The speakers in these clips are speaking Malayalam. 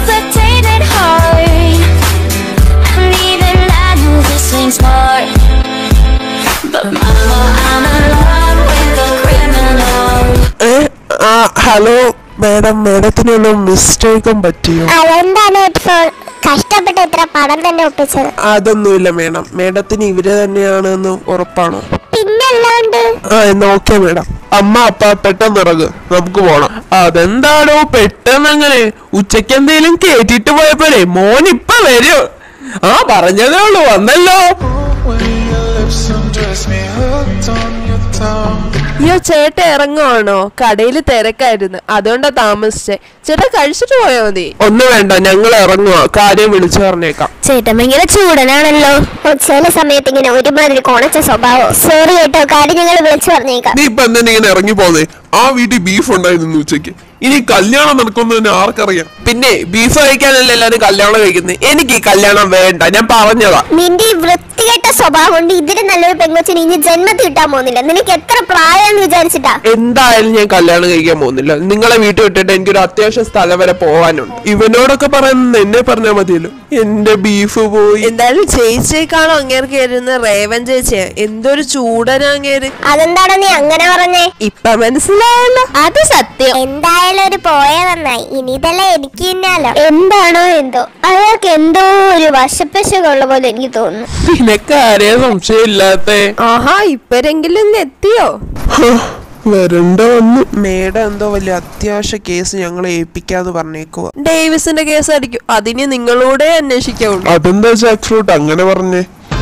complicated heart. And even I know this ain't smart. But mama, I'm in love with a criminal. ഏ ആ ഹലോ മാഡം മാഡത്തിന് ഒന്ന് മിസ്റ്റേക്കും പറ്റിയോ അതെന്താണ് ഇപ്പോൾ കഷ്ടപ്പെട്ട് ഇത്ര പണം തന്നെ ഒപ്പിച്ചത് അതൊന്നുമില്ല മേഡം മേഡത്തിന് ഇവര് തന്നെയാണെന്ന് ഉറപ്പാണോ പിന്നല്ലാണ്ട് ആ എന്നാ ഓക്കെ മേഡം അമ്മ അപ്പ പെട്ടെന്ന് ഇറങ്ങ് നമുക്ക് പോണം അതെന്താണോ പെട്ടെന്ന് അങ്ങനെ ഉച്ചക്ക് എന്തേലും കേട്ടിട്ട് പോയപ്പോഴേ മോൻ ഇപ്പൊ വരും ആ പറഞ്ഞതേ ഉള്ളൂ വന്നല്ലോ When your lips undress me, hooked on your tongue. അയ്യോ ചേട്ടൻ ഇറങ്ങുവാണോ കടയിൽ തിരക്കായിരുന്നു അതുകൊണ്ടാ താമസിച്ചേ ചേട്ടാ കഴിച്ചിട്ട് പോയാ മതി ഒന്നും വേണ്ട ഞങ്ങൾ ഇറങ്ങുക കാര്യം വിളിച്ചു പറഞ്ഞേക്കാം ചേട്ടൻ ഭയങ്കര ചൂടനാണല്ലോ ചില സമയത്ത് ഇങ്ങനെ ഒരുമാതിരി കോണച്ച സ്വഭാവം സോറി കേട്ടോ കാര്യം ഞങ്ങൾ വിളിച്ചു പറഞ്ഞേക്കാം നീ ഇപ്പൊ എന്തിനാ ഇങ്ങനെ ഇറങ്ങി പോന്നേ ആ വീട്ടിൽ ബീഫ് ഉണ്ടായിരുന്നു ഉച്ചയ്ക്ക് ഇനി കല്യാണം നടക്കുന്നതിന് ആർക്കറിയാം പിന്നെ ബീഫ് കഴിക്കാനല്ലേ എല്ലാരും കല്യാണം കഴിക്കുന്നത് എനിക്ക് ഈ കല്യാണം വേണ്ട ഞാൻ പറഞ്ഞതാ നിന്റെ ഈ വൃത്തികെട്ട സ്വഭാവം കൊണ്ട് ഇതിന് നല്ലൊരു പെങ്കൊച്ചിന് ഇനി ജന്മത്തിൽ കിട്ടാൻ പോകുന്നില്ല നിനക്ക് എത്ര പ്രായമെന്ന് വിചാരിച്ചിട്ടാ എന്തായാലും ഞാൻ കല്യാണം കഴിക്കാൻ പോകുന്നില്ല നിങ്ങളെ വീട്ടിൽ വിട്ടിട്ട് എനിക്കൊരു അത്യാവശ്യ സ്ഥലം വരെ പോവാനുണ്ട് ഇവനോടൊക്കെ പറയുന്നത് എന്നെ പറഞ്ഞാൽ മതിയല്ലോ എന്റെ ബീഫ് പോയി എന്തായാലും ചേച്ചിയേക്കാണോ അങ്ങേർക്ക് ഇരുന്ന് റേവൻ ചേച്ചിയാ എന്തൊരു ചൂടനാ അങ്ങേര് അതെന്താണോ നീ അങ്ങനെ പറഞ്ഞേ ഇപ്പൊ മനസ്സിലായല്ലോ അത് സത്യം എന്തായാലും ഒരു പോയ നന്നായി ഇനി ഇതെല്ലാം എനിക്ക് തിന്നാലോ എന്താണോ എന്തോ അയാൾക്ക് എന്തോ ഒരു വശപ്പശകുള്ള പോലെ എനിക്ക് തോന്നുന്നു നിനക്ക് ആരെയും സംശയമില്ലാത്തേ ആഹാ ഇപ്പരെങ്കിലും ഇന്ന് എത്തിയോ വരണ്ട വന്നു മേഡം എന്തോ വലിയ അത്യാവശ്യ കേസ് ഞങ്ങളെ ഏൽപ്പിക്കാന്ന് പറഞ്ഞേക്കുവാ ഡേവിസിന്റെ കേസ് അടിക്കും അതിന് നിങ്ങളോടെ അന്വേഷിക്കാവുള്ളൂ അതെന്താ ജാക്ക് ഫ്രൂട്ട് അങ്ങനെ പറഞ്ഞേ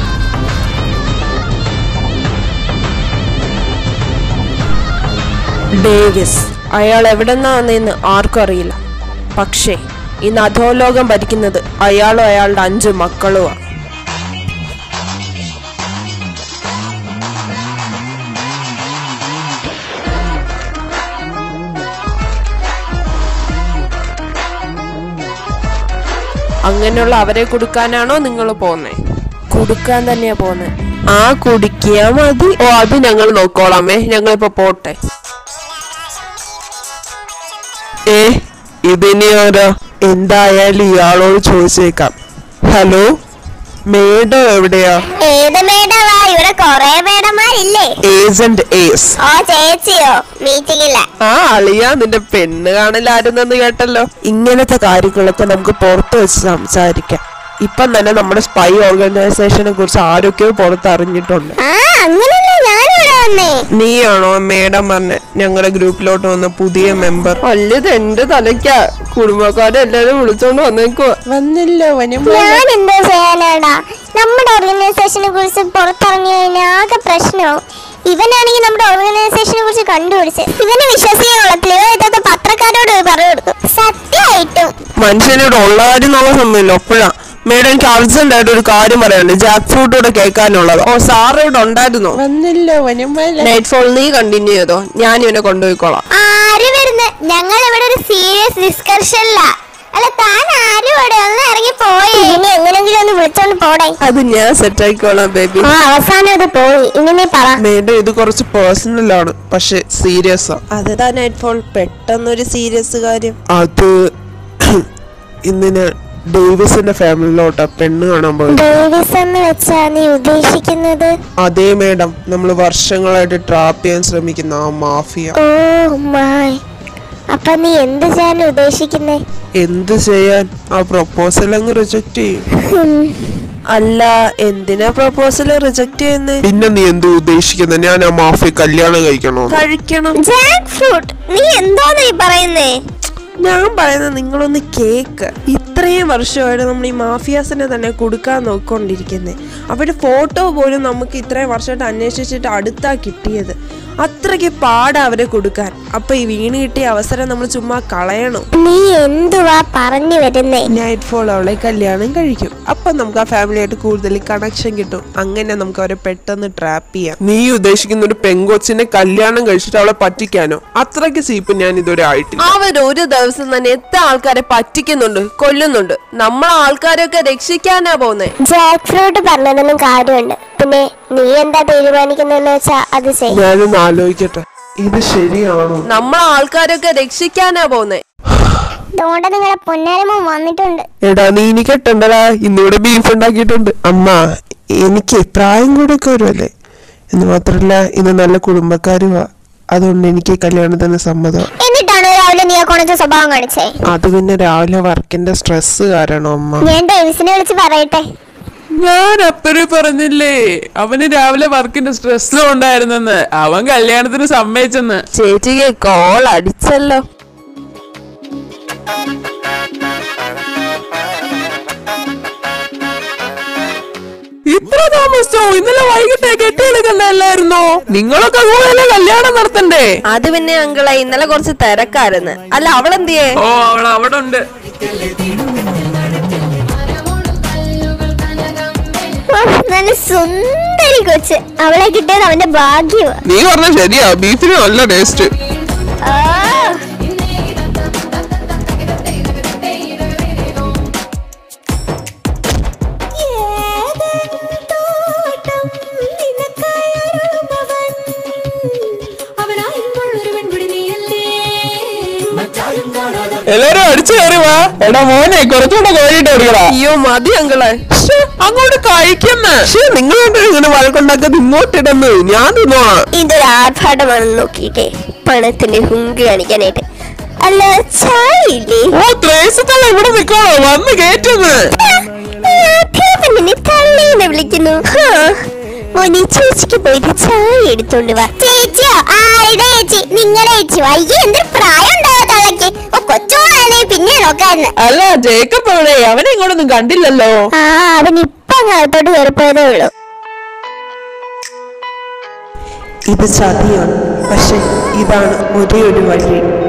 ഡേവിസ് അയാൾ എവിടെന്നാ വന്നതെന്ന് ആർക്കും അറിയില്ല പക്ഷേ ഇന്ന് അധോലോകം ഭരിക്കുന്നത് അയാളും അയാളുടെ അഞ്ച് മക്കളുമാണ് അങ്ങനെയുള്ള അവരെ കൊടുക്കാനാണോ നിങ്ങൾ പോന്നേ കൊടുക്കാൻ തന്നെയാ പോന്നെ ആ കുടിക്കിയാ മതി ഓ അത് ഞങ്ങൾ നോക്കോളാമേ ഞങ്ങളിപ്പോ പോട്ടെ ഏ ഇതിനി ആരാ എന്തായാലും ഇയാളോട് ചോദിച്ചേക്കാം ഹലോ മേഡം എവിടെയാ ഏത് മേഡമാ ഇവിടെ കൊറേ മേഡന്മാരില്ലേ ഏജന്റ് ഏസ് ഓ ചേച്ചിയോ മീറ്റിംഗില്ല ആ അളിയ നിന്റെ പെണ്ണ് കാണലായിരുന്നെന്ന് കേട്ടല്ലോ ഇങ്ങനത്തെ കാര്യങ്ങളൊക്കെ നമുക്ക് പുറത്ത് വെച്ച് സംസാരിക്കാം ഇപ്പം തന്നെ നമ്മുടെ സ്പൈ ഓർഗനൈസേഷനെ കുറിച്ച് ആരൊക്കെയോ പുറത്ത് അറിഞ്ഞിട്ടുണ്ട് ആ അങ്ങനല്ല ഞാനിവിടെ വന്നേ നീയാണോ മേഡം പറഞ്ഞ ഞങ്ങളുടെ ഗ്രൂപ്പിലോട്ട് വന്ന പുതിയ മെമ്പർ അല്ലത് എന്റെ തലയ്ക്കാ കുടുംബക്കാരെ എല്ലാരും വിളിച്ചോണ്ട് വന്നേക്കുവാ വന്നില്ല വനും ഞാൻ എന്തോ ചെയ്യാനാടാ നമ്മുടെ ഓർഗനൈസേഷനെ കുറിച്ച് പുറത്തിറങ്ങി കഴിഞ്ഞാൽ ആകെ പ്രശ്നവും ഇവനാണെങ്കിൽ നമ്മുടെ ഓർഗനൈസേഷനെ കുറിച്ച് കണ്ടുപിടിച്ച് ഇവനെ വിശ്വസിക്കാൻ കൊള്ളത്തില്ല ഇവൻ ഇതൊക്കെ പത്രക്കാരോട് പോയി പറഞ്ഞു കൊടുക്കും സത്യമായിട്ടും മനുഷ്യനോട് ഉള്ള കാര്യം നോക്കാൻ സമയമില്ല ഒപ്പോഴാ മേഡം എനിക്ക് അർജന്റ് ആയിട്ട് ഒരു കാര്യം പറയാനുണ്ട് ജാക്ക് ഫ്രൂട്ട് ഇവിടെ കേൾക്കാനുള്ളത് ഓ സാറ് ഇവിടെ ഉണ്ടായിരുന്നോ വന്നില്ല നൈറ്റ് ഫോൾ നീ കണ്ടിന്യൂ ചെയ്തോ ഞാൻ ഇവനെ കൊണ്ടുപോയിക്കോളാം ആര് വരുന്നത് ഞങ്ങൾ ഇവിടെ ഒരു സീരിയസ് ഡിസ്കഷനിലാ അല്ല താൻ ആരും ഇവിടെ ഒന്ന് ഇറങ്ങി പോയി ഇനി എങ്ങനെങ്കിലും ഒന്ന് വിളിച്ചോണ്ട് പോടേ അത് ഞാൻ സെറ്റ് ആയിക്കോളാം ബേബി ആ അവസാനം അത് പോയി ഇനി നീ പറ മേഡം ഇത് കുറച്ച് പേഴ്സണൽ ആണ് പക്ഷെ സീരിയസ് ആ അതാ നൈറ്റ് ഫോൾ പെട്ടെന്നൊരു സീരിയസ് കാര്യം അത് ഇന്ന് ഞാൻ ഡേവിസിന്റെ ഫാമിലിയിലോട്ടാ പെണ്ണ് കാണാൻ പോയി ഡേവിസ് എന്ന് വെച്ചാ നീ ഉദ്ദേശിക്കുന്നത് അതേ മേഡം നമ്മൾ വർഷങ്ങളായിട്ട് ട്രാപ്പ് ചെയ്യാൻ ശ്രമിക്കുന്ന ആ മാഫിയ ഓ മൈ അപ്പൊ നീ എന്ത് ചെയ്യാൻ ഉദ്ദേശിക്കുന്നേ എന്ത് ചെയ്യാൻ ആ പ്രപ്പോസൽ അങ്ങ് റിജക്ട് ചെയ്യും അല്ല എന്തിനാ പ്രപ്പോസൽ റിജക്ട് ചെയ്യുന്നത് പിന്നെ നീ എന്ത് ഉദ്ദേശിക്കുന്നത് ഞാൻ ആ മാഫിയ കല്യാണം കഴിക്കണോ കഴിക്കണം ജാക്ക് ഫ്രൂട്ട് നീ എന്തോന്ന് ഈ പറയുന്നേ ഞാൻ പറയുന്നത് നിങ്ങളൊന്ന് കേക്ക് ഇത്രയും വർഷമായിട്ട് നമ്മൾ ഈ മാഫിയാസിനെ തന്നെ കൊടുക്കാൻ നോക്കിക്കൊണ്ടിരിക്കുന്നത് അവരുടെ ഫോട്ടോ പോലും നമുക്ക് ഇത്രയും വർഷമായിട്ട് അന്വേഷിച്ചിട്ട് അടുത്താ കിട്ടിയത് അത്രയ്ക്ക് പാടാ അവരെ കൊടുക്കാൻ അപ്പൊ ഈ വീണ് കിട്ടിയ അവസരം നമ്മൾ ചുമ്മാ കളയണോ നീ എന്തുവാ പറഞ്ഞു വരുന്നേ നൈറ്റ് ഫോൾ അവളെ കല്യാണം കഴിക്കും അപ്പൊ നമുക്ക് ആ ഫാമിലിയായിട്ട് കൂടുതൽ കണക്ഷൻ കിട്ടും അങ്ങനെ നമുക്ക് അവരെ പെട്ടെന്ന് ട്രാപ്പ് ചെയ്യാം നീ ഉദ്ദേശിക്കുന്ന ഒരു പെങ്കൊച്ചിനെ കല്യാണം കഴിച്ചിട്ട് അവളെ പറ്റിക്കാനോ അത്രയ്ക്ക് സീപ്പ് ഞാൻ ഇതുവരെ ആയിട്ടില്ല അവർ ഒരു ദിവസം തന്നെ എത്ര ആൾക്കാരെ പറ്റിക്കുന്നുണ്ട് കൊല്ലുന്നുണ്ട് നമ്മളെ ആൾക്കാരൊക്കെ രക്ഷിക്കാനാ പോന്നെ ജാക്ക് ഫ്രൂട്ട് പറഞ്ഞതൊന്നും കാര്യമുണ്ട് പിന്നെ നീ എന്താ തീരുമാനിക്കുന്നെന്ന് വെച്ചാ അത് ചെയ്യും ഞാനൊന്ന് ആലോചിക്കട്ടെ ഇത് ശരിയാണോ നമ്മളെ ആൾക്കാരൊക്കെ രക്ഷിക്കാനാ പോന്നെ അതുകൊണ്ട് നിങ്ങളെ പൊന്നാരമ്മ വന്നിട്ടുണ്ട് എടാ നീ ഇനി കെട്ടണ്ടടാ ഇന്നിവിടെ ബീഫ് ഉണ്ടാക്കിയിട്ടുണ്ട് അമ്മ എനിക്ക് പ്രായം കൂടെ ഒക്കെ വരുമല്ലേ എന്ന് മാത്രല്ല ഇന്ന് നല്ല കുടുംബക്കാരുവാ അതുകൊണ്ട് എനിക്ക് ഈ കല്യാണത്തിന് സമ്മതം എന്നിട്ടാണ് രാവിലെ നീ ആ കൊണച്ച സ്വഭാവം കാണിച്ചേ അത് പിന്നെ രാവിലെ വർക്കിന്റെ സ്ട്രെസ് കാരണം അമ്മ ഞാൻ ഡേവിസിനെ വിളിച്ച് പറയട്ടെ ഞാൻ അപ്പഴേ പറഞ്ഞില്ലേ അവന് രാവിലെ വർക്കിന്റെ സ്ട്രെസ് ഉണ്ടായിരുന്നെന്ന് അവൻ കല്യാണത്തിന് സമ്മതിച്ചെന്ന് ചേച്ചിക്ക് കോൾ അടിച്ചല്ലോ ഇത്ര താമസിച്ചോ ഇന്നലെ വൈകിട്ട് കെട്ടിയെടുക്കണ്ടല്ലായിരുന്നോ നിങ്ങളൊക്കെ അതുപോലെ കല്യാണം നടത്തണ്ടേ അത് പിന്നെ അങ്കിളെ ഇന്നലെ കുറച്ച് തിരക്കായിരുന്നു അല്ല അവളെന്തിയേ ഓ അവൾ അവിടെ ഉണ്ട് ഓ, നല്ല സുന്ദരി കൊച്ച് അവളെ കിട്ടിയത് അവന്റെ ഭാഗ്യമാ നീ പറഞ്ഞ ശരിയാ ബീഫിന് നല്ല ടേസ്റ്റ് ആ, എല്ലാരും അടിച്ചു കയറി വാ എടാ മോനെ കുറച്ചുകൂടെ കോഴിയിട്ട് കൊടുക്കടാ അയ്യോ മതി അങ്കിളെ ശ്ശെ, അങ്ങോട്ട് കഴിക്കുന്ന പക്ഷേ നിങ്ങൾ രണ്ടുപേരും ഇങ്ങനെ വഴക്കുണ്ടാക്കാതെ ഇങ്ങോട്ടിടന്ന് ഞാൻ തിന്നോളാം ഇതൊരു ആർഭാടമാണെന്ന് നോക്കിയിട്ടേ പണത്തിന്റെ ഹുങ്ക് കാണിക്കാനായിട്ട് അല്ല ചായ ഇല്ലേ ഓ ത്രേസത്തല്ല ഇവിടെ നിക്കണോ വന്ന് കേറ്റുന്ന് നിന്നെ തള്ളേന്ന് വിളിക്കുന്നു ഹാ. മോനെ ചേച്ചിക്ക് പോയിട്ട് ചായ എടുത്തോണ്ട് വാ ചേച്ചിയോ ആരുടെ ചേച്ചി നിങ്ങളുടെ ചേച്ചി അയ്യേ എന്തൊരു പ്രായം ഉണ്ടാവാ തള്ളക്ക് ഓ കൊച്ചോളാണെ പിന്നെ നോക്കാന്ന് അല്ല ജേക്കബ് എവിടെ അവനെ ഇങ്ങോട്ടൊന്നും കണ്ടില്ലല്ലോ ആ അവൻ ഇപ്പൊ അങ്ങോട്ടോട്ട് കയറിപ്പോയതേ ഉള്ളൂ ഇത് ചതിയാണ് പക്ഷെ ഇതാണ് ഒരേ ഒരു വഴി